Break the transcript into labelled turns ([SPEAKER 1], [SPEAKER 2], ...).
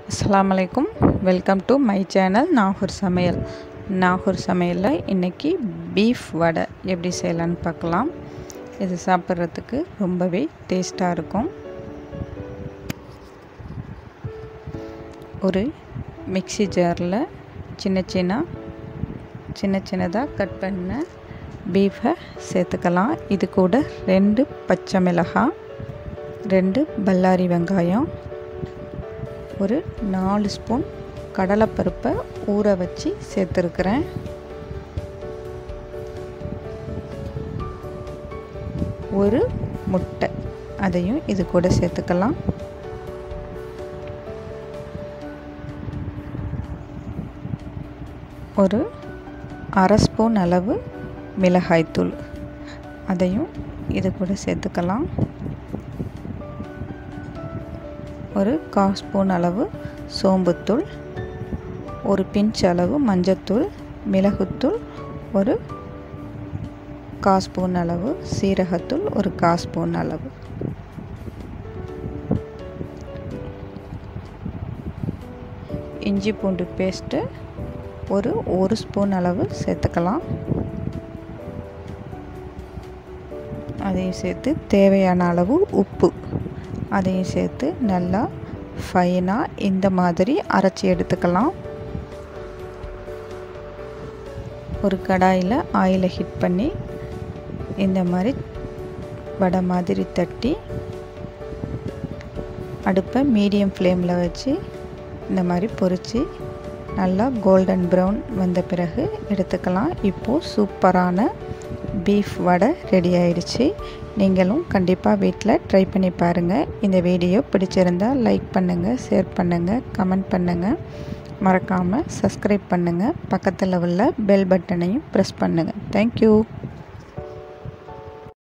[SPEAKER 1] அஸ்ஸலாமு அலைக்கும் welcome to my channel Nagore சமையல் நாகூர் சமையலில் இன்றைக்கி பீஃப் வடை எப்படி செய்யலான்னு பார்க்கலாம் இது சாப்பிட்றதுக்கு ரொம்பவே டேஸ்ட்டாக இருக்கும் ஒரு மிக்ஸி ஜாரில் சின்ன சின்ன சின்ன சின்னதாக கட் பண்ண பீஃபை சேர்த்துக்கலாம் இது கூட ரெண்டு பச்சை மிளகாய் ரெண்டு பல்லாரி வெங்காயம் ஒரு நாலு ஸ்பூன் கடலைப்பருப்பை ஊற வச்சு சேர்த்துருக்குறேன் ஒரு முட்டை அதையும் இது கூட சேர்த்துக்கலாம் ஒரு அரை ஸ்பூன் அளவு மிளகாய்த்தூள் அதையும் இது கூட சேர்த்துக்கலாம் ஒரு கால் ஸ்பூன் அளவு சோம்புத்தூள் ஒரு பிஞ்ச் அளவு மஞ்சத்தூள் மிளகுத்தூள் ஒரு கால் ஸ்பூன் அளவு சீரகத்தூள் ஒரு கால் ஸ்பூன் அளவு இஞ்சி பூண்டு பேஸ்ட்டு ஒரு ஒரு ஸ்பூன் அளவு சேர்த்துக்கலாம் அதையும் சேர்த்து தேவையான அளவு உப்பு அதையும் சேர்த்து நல்லா ஃபைனாக இந்த மாதிரி அரைச்சி எடுத்துக்கலாம் ஒரு கடாயில் ஆயிலை ஹீட் பண்ணி இந்த மாதிரி வடை மாதிரி தட்டி அடுப்பை மீடியம் ஃப்ளேமில் வச்சு இந்த மாதிரி பொரித்து நல்லா கோல்டன் ப்ரௌன் வந்த பிறகு எடுத்துக்கலாம் இப்போது சூப்பரான பீஃப் வடை ரெடி ஆயிடுச்சு நீங்களும் கண்டிப்பாக வீட்டில் ட்ரை பண்ணி பாருங்கள் இந்த வீடியோ பிடிச்சிருந்தால் லைக் பண்ணுங்கள் ஷேர் பண்ணுங்கள் கமெண்ட் பண்ணுங்கள் மறக்காமல் சப்ஸ்கிரைப் பண்ணுங்கள் பக்கத்தில் உள்ள பெல் பட்டனையும் ப்ரெஸ் பண்ணுங்கள் தேங்க்யூ